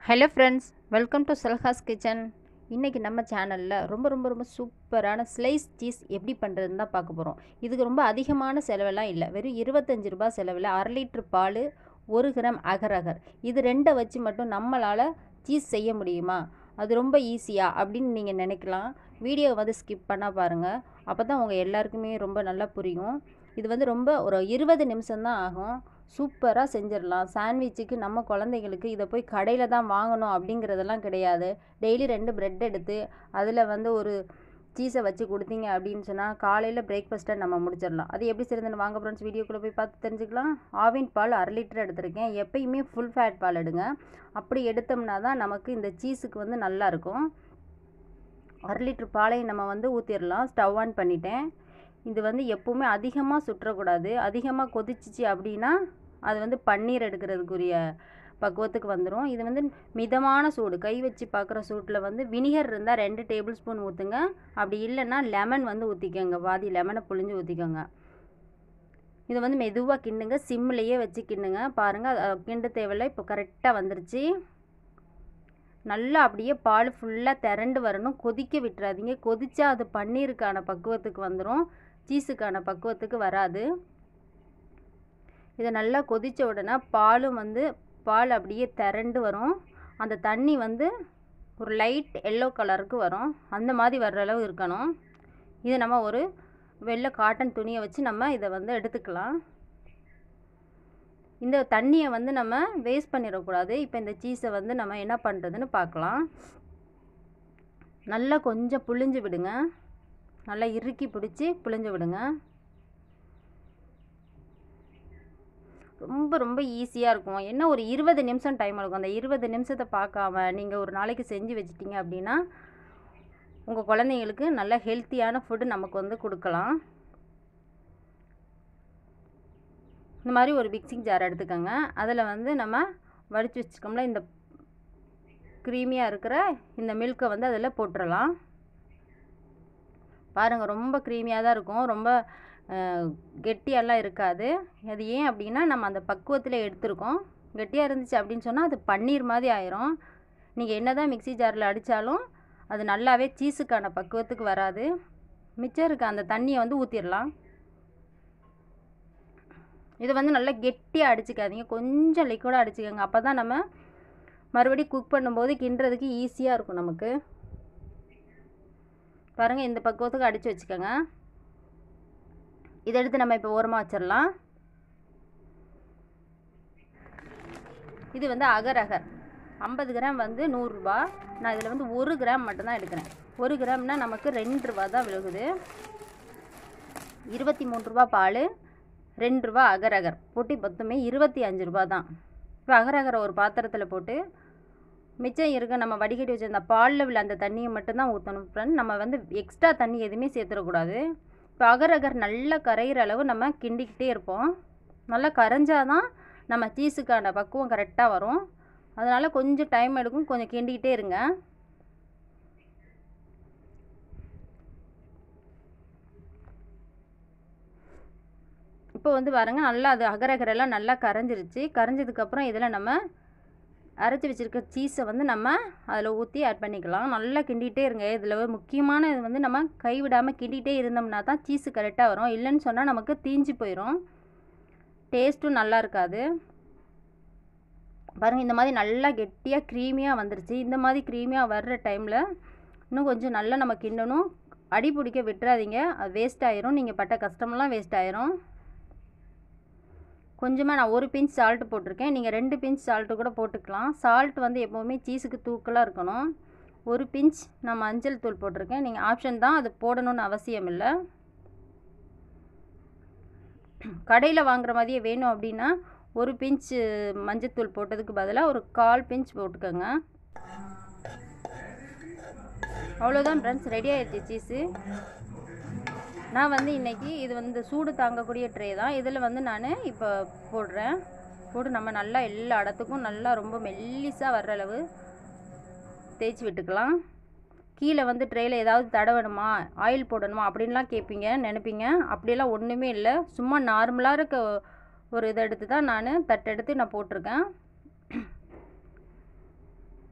hello friends welcome to செல்ஹாஸ் kitchen இன்றைக்கி நம்ம சேனலில் ரொம்ப ரொம்ப ரொம்ப சூப்பரான ஸ்லைஸ் சீஸ் எப்படி பண்ணுறதுன்னு தான் பார்க்க போகிறோம் இதுக்கு ரொம்ப அதிகமான செலவெல்லாம் இல்லை வெறும் இருபத்தஞ்சி ரூபாய் செலவில் அரை லிட்ரு பால் ஒரு கிராம் அகர் அகர் இது ரெண்டை வச்சு மட்டும் நம்மளால் சீஸ் செய்ய முடியுமா அது ரொம்ப ஈஸியாக அப்படின்னு நீங்கள் நினைக்கலாம் வீடியோ வந்து ஸ்கிப் பண்ணால் பாருங்கள் அப்போ தான் உங்கள் எல்லாருக்குமே ரொம்ப நல்லா புரியும் இது வந்து ரொம்ப ஒரு இருபது நிமிஷம்தான் ஆகும் சூப்பராக செஞ்சிடலாம் சாண்ட்விச்சுக்கு நம்ம குழந்தைங்களுக்கு இதை போய் கடையில் தான் வாங்கணும் அப்படிங்கிறதெல்லாம் கிடையாது டெய்லி ரெண்டு ப்ரெட் எடுத்து அதில் வந்து ஒரு சீஸை வச்சு கொடுத்தீங்க அப்படின்னு சொன்னால் காலையில் பிரேக்ஃபாஸ்ட்டை நம்ம முடிச்சிடலாம் அது எப்படி செய்யறதுன்னு வாங்க ஃப்ரெண்ட்ஸ் வீடியோக்குள்ளே போய் பார்த்து தெரிஞ்சுக்கலாம் ஆவின் பால் அரை லிட்டர் எடுத்திருக்கேன் எப்பயுமே ஃபுல் ஃபேட் பால் எடுங்க அப்படி எடுத்தோம்னா தான் நமக்கு இந்த சீஸுக்கு வந்து நல்லாயிருக்கும் அரை லிட்டர் பாலையும் நம்ம வந்து ஊற்றிடலாம் ஸ்டவ் ஆன் பண்ணிட்டேன் இது வந்து எப்போவுமே அதிகமாக சுற்றக்கூடாது அதிகமாக கொதிச்சிச்சு அப்படின்னா அது வந்து பன்னீர் எடுக்கிறதுக்குரிய பக்குவத்துக்கு வந்துடும் இது வந்து மிதமான சூடு கை வச்சு பார்க்குற சூட்டில் வந்து வினிகர் இருந்தால் ரெண்டு டேபிள் ஸ்பூன் ஊற்றுங்க அப்படி இல்லைன்னா லெமன் வந்து ஊற்றிக்கோங்க பாதி லெமனை புழிஞ்சு ஊற்றிக்கோங்க இதை வந்து மெதுவாக கிண்டுங்க சிம்லேயே வச்சு கிண்டுங்க பாருங்கள் கிண்ட தேவையில்லை இப்போ கரெக்டாக வந்துருச்சு நல்லா அப்படியே பால் ஃபுல்லாக திரண்டு வரணும் கொதிக்க விட்டுறாதீங்க கொதிச்சா அது பன்னீருக்கான பக்குவத்துக்கு வந்துடும் சீஸுக்கான பக்குவத்துக்கு வராது இதை நல்லா கொதித்த உடனே பாலும் வந்து பால் அப்படியே திரண்டு வரும் அந்த தண்ணி வந்து ஒரு லைட் எல்லோ கலருக்கு வரும் அந்த மாதிரி வர்ற அளவு இருக்கணும் இதை நம்ம ஒரு வெள்ளை காட்டன் துணியை வச்சு நம்ம இதை வந்து எடுத்துக்கலாம் இந்த தண்ணியை வந்து நம்ம வேஸ்ட் பண்ணிடக்கூடாது இப்போ இந்த சீஸை வந்து நம்ம என்ன பண்ணுறதுன்னு பார்க்கலாம் நல்லா கொஞ்சம் புழிஞ்சு விடுங்க நல்லா இறுக்கி பிடிச்சி புழிஞ்சு விடுங்க ரொம்ப ரொம்ப ஈஸியாக இருக்கும் என்ன ஒரு இருபது நிமிஷம் டைம் எடுக்கும் அந்த இருபது நிமிஷத்தை பார்க்காம நீங்கள் ஒரு நாளைக்கு செஞ்சு வச்சிட்டிங்க அப்படின்னா உங்கள் குழந்தைங்களுக்கு நல்ல ஹெல்த்தியான ஃபுட்டு நமக்கு வந்து கொடுக்கலாம் இந்த மாதிரி ஒரு மிக்சிங் ஜார் எடுத்துக்கோங்க அதில் வந்து நம்ம வடித்து வச்சுக்கோம்ல இந்த க்ரீமியாக இருக்கிற இந்த மில்கை வந்து அதில் போட்டுடலாம் பாருங்கள் ரொம்ப க்ரீமியாக தான் இருக்கும் ரொம்ப கெட்டியெல்லாம் இருக்காது அது ஏன் அப்படின்னா நம்ம அந்த பக்குவத்தில் எடுத்திருக்கோம் கெட்டியாக இருந்துச்சு அப்படின்னு சொன்னால் அது பன்னீர் மாதிரி ஆயிரும் நீங்கள் என்ன தான் மிக்சி ஜாரில் அடித்தாலும் அது நல்லாவே சீஸுக்கான பக்குவத்துக்கு வராது மிச்சம் இருக்க அந்த தண்ணியை வந்து ஊற்றிடலாம் இதை வந்து நல்லா கெட்டியாக அடிச்சுக்காதீங்க கொஞ்சம் லிக்விடாக அடிச்சுக்கோங்க அப்போ தான் நம்ம மறுபடியும் குக் பண்ணும்போது கிண்டுறதுக்கு ஈஸியாக இருக்கும் நமக்கு பாருங்கள் இந்த பக்குவத்துக்கு அடித்து வச்சுக்கோங்க இதை எடுத்து நம்ம இப்போ ஓரமாக வச்சிடலாம் இது வந்து அகர் அகர் ஐம்பது கிராம் வந்து நூறுரூபா நான் இதில் வந்து ஒரு கிராம் மட்டும்தான் எடுக்கிறேன் ஒரு கிராம்னால் நமக்கு ரெண்டு ரூபா தான் விழுகுது இருபத்தி மூணு ரூபா பால் ரெண்டு ரூபா அகர் அகர் போட்டு மொத்தமே இருபத்தி அஞ்சு ரூபா தான் இப்போ அகர் அகரை ஒரு பாத்திரத்தில் போட்டு மிச்சம் இருக்க நம்ம வடிகட்டி வச்சிருந்த பாலில் உள்ள அந்த தண்ணியை மட்டும்தான் ஊற்றணும் ஃப்ரெண்ட் நம்ம வந்து எக்ஸ்ட்ரா தண்ணி எதுவுமே சேர்த்துடக்கூடாது இப்போ அகர் அகர் நல்லா கரையிற அளவு நம்ம கிண்டிக்கிட்டே இருப்போம் நல்லா கரைஞ்சாதான் நம்ம சீஸுக்கான பக்குவம் கரெக்டாக வரும் அதனால் கொஞ்சம் டைம் எடுக்கும் கொஞ்சம் கிண்டிக்கிட்டே இருங்க இப்போ வந்து பாருங்கள் நல்லா அது அகரகரெல்லாம் நல்லா கரைஞ்சிருச்சு கரைஞ்சதுக்கப்புறம் இதில் நம்ம அரைச்சி வச்சுருக்க சீஸை வந்து நம்ம அதில் ஊற்றி ஆட் பண்ணிக்கலாம் நல்லா கிண்டிகிட்டே இருங்க இதில் முக்கியமான இது வந்து நம்ம கைவிடாமல் கிண்டிகிட்டே இருந்தோம்னா தான் சீஸு கரெக்டாக வரும் இல்லைன்னு சொன்னால் நமக்கு தீஞ்சு போயிடும் டேஸ்ட்டும் நல்லா இருக்காது பாருங்கள் இந்த மாதிரி நல்லா கெட்டியாக க்ரீமியாக வந்துருச்சு இந்த மாதிரி க்ரீமியாக வர்ற டைமில் இன்னும் கொஞ்சம் நல்லா நம்ம கிண்டணும் அடி பிடிக்க விட்டுறாதீங்க அது வேஸ்ட் ஆயிரும் நீங்கள் பட்ட கஷ்டமெல்லாம் வேஸ்ட் ஆயிரும் கொஞ்சமாக நான் ஒரு பிஞ்ச் சால்ட்டு போட்டிருக்கேன் நீங்கள் ரெண்டு பிஞ்ச் சால்ட்டு கூட போட்டுக்கலாம் சால்ட் வந்து எப்போவுமே சீஸுக்கு தூக்கலாக இருக்கணும் ஒரு பிஞ்ச் நான் மஞ்சள் தூள் போட்டிருக்கேன் நீங்கள் ஆப்ஷன் தான் அது போடணும்னு அவசியம் இல்லை கடையில் வாங்குற மாதிரியே வேணும் அப்படின்னா ஒரு பிஞ்ச் மஞ்சத்தூள் போட்டதுக்கு பதிலாக ஒரு கால் பிஞ்ச் போட்டுக்கோங்க அவ்வளோதான் ஃப்ரெண்ட்ஸ் ரெடி ஆயிடுச்சு சீஸு நான் வந்து இன்றைக்கி இது வந்து சூடு தாங்கக்கூடிய ட்ரே தான் இதில் வந்து நான் இப்போ போடுறேன் போட்டு நம்ம நல்லா எல்லா இடத்துக்கும் நல்லா ரொம்ப மெல்லிஸாக வர்ற அளவு தேய்ச்சி விட்டுக்கலாம் கீழே வந்து ட்ரேயில் ஏதாவது தடவணுமா ஆயில் போடணுமா அப்படின்லாம் கேட்பீங்க நினைப்பீங்க அப்படியெல்லாம் ஒன்றுமே இல்லை சும்மா நார்மலாக இருக்க ஒரு இதை எடுத்து தான் நான் தட்டெடுத்து நான் போட்டிருக்கேன்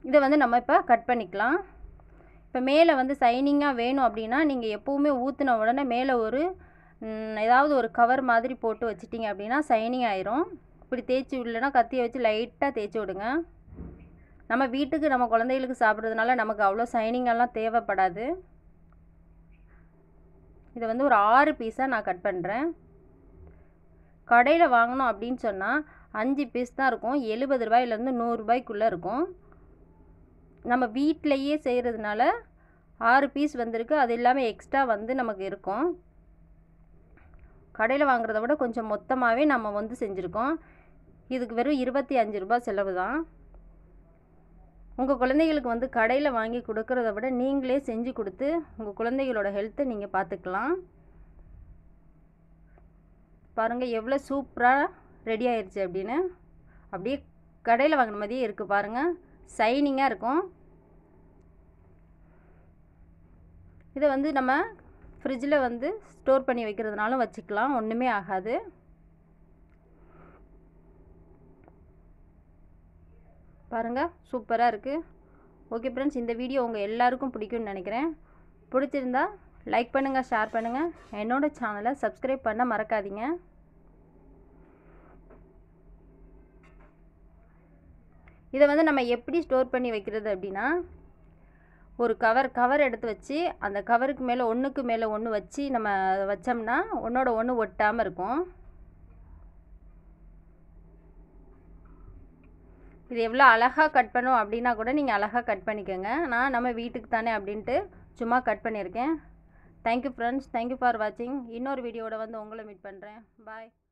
இதை வந்து நம்ம இப்போ கட் பண்ணிக்கலாம் இப்போ மேலே வந்து சைனிங்காக வேணும் அப்படின்னா நீங்கள் எப்போவுமே ஊற்றின உடனே மேலே ஒரு ஏதாவது ஒரு கவர் மாதிரி போட்டு வச்சிட்டிங்க அப்படின்னா சைனிங் ஆயிரும் இப்படி தேய்ச்சி விடலன்னா கத்தியை வச்சு லைட்டாக தேய்ச்சி விடுங்க நம்ம வீட்டுக்கு நம்ம குழந்தைகளுக்கு சாப்பிட்றதுனால நமக்கு அவ்வளோ சைனிங்கெல்லாம் தேவைப்படாது இதை வந்து ஒரு ஆறு பீஸாக நான் கட் பண்ணுறேன் கடையில் வாங்கினோம் அப்படின்னு சொன்னால் அஞ்சு பீஸ் தான் இருக்கும் எழுபது ரூபாயிலேருந்து நூறுரூபாய்க்குள்ளே இருக்கும் நம்ம வீட்டிலையே செய்கிறதுனால ஆறு பீஸ் வந்திருக்கு அது இல்லாமல் எக்ஸ்ட்ரா வந்து நமக்கு இருக்கும் கடையில் வாங்குறத விட கொஞ்சம் மொத்தமாகவே நம்ம வந்து செஞ்சுருக்கோம் இதுக்கு வெறும் இருபத்தி அஞ்சு ரூபாய் செலவு தான் உங்கள் குழந்தைகளுக்கு வந்து கடையில் வாங்கி கொடுக்குறத விட நீங்களே செஞ்சு கொடுத்து உங்கள் குழந்தைகளோட ஹெல்த்தை நீங்கள் பார்த்துக்கலாம் பாருங்கள் எவ்வளோ சூப்பராக ரெடி ஆயிடுச்சு அப்படின்னு அப்படியே கடையில் வாங்கின மாதிரியே இருக்குது பாருங்கள் சைனிங்காக இருக்கும் இதை வந்து நம்ம ஃப்ரிட்ஜில் வந்து ஸ்டோர் பண்ணி வைக்கிறதுனாலும் வச்சுக்கலாம் ஒன்றுமே ஆகாது பாருங்கள் சூப்பராக இருக்குது ஓகே ஃப்ரெண்ட்ஸ் இந்த வீடியோ உங்கள் எல்லாருக்கும் பிடிக்கும்னு நினைக்கிறேன் பிடிச்சிருந்தா லைக் பண்ணுங்கள் ஷேர் பண்ணுங்கள் என்னோடய சேனலை சப்ஸ்கிரைப் பண்ண மறக்காதீங்க இதை வந்து நம்ம எப்படி ஸ்டோர் பண்ணி வைக்கிறது அப்படின்னா ஒரு கவர் கவர் எடுத்து வச்சு அந்த கவருக்கு மேலே ஒன்றுக்கு மேலே ஒன்று வச்சு நம்ம வச்சோம்னா ஒன்றோட ஒன்று ஒட்டாமல் இருக்கும் இது எவ்வளோ அழகாக கட் பண்ணும் அப்படின்னா கூட நீங்கள் அழகாக கட் பண்ணிக்கோங்க நான் நம்ம வீட்டுக்கு தானே அப்படின்ட்டு சும்மா கட் பண்ணியிருக்கேன் தேங்க்யூ ஃப்ரெண்ட்ஸ் தேங்க்யூ ஃபார் வாட்சிங் இன்னொரு வீடியோவோட வந்து உங்களை மீட் பண்ணுறேன் பாய்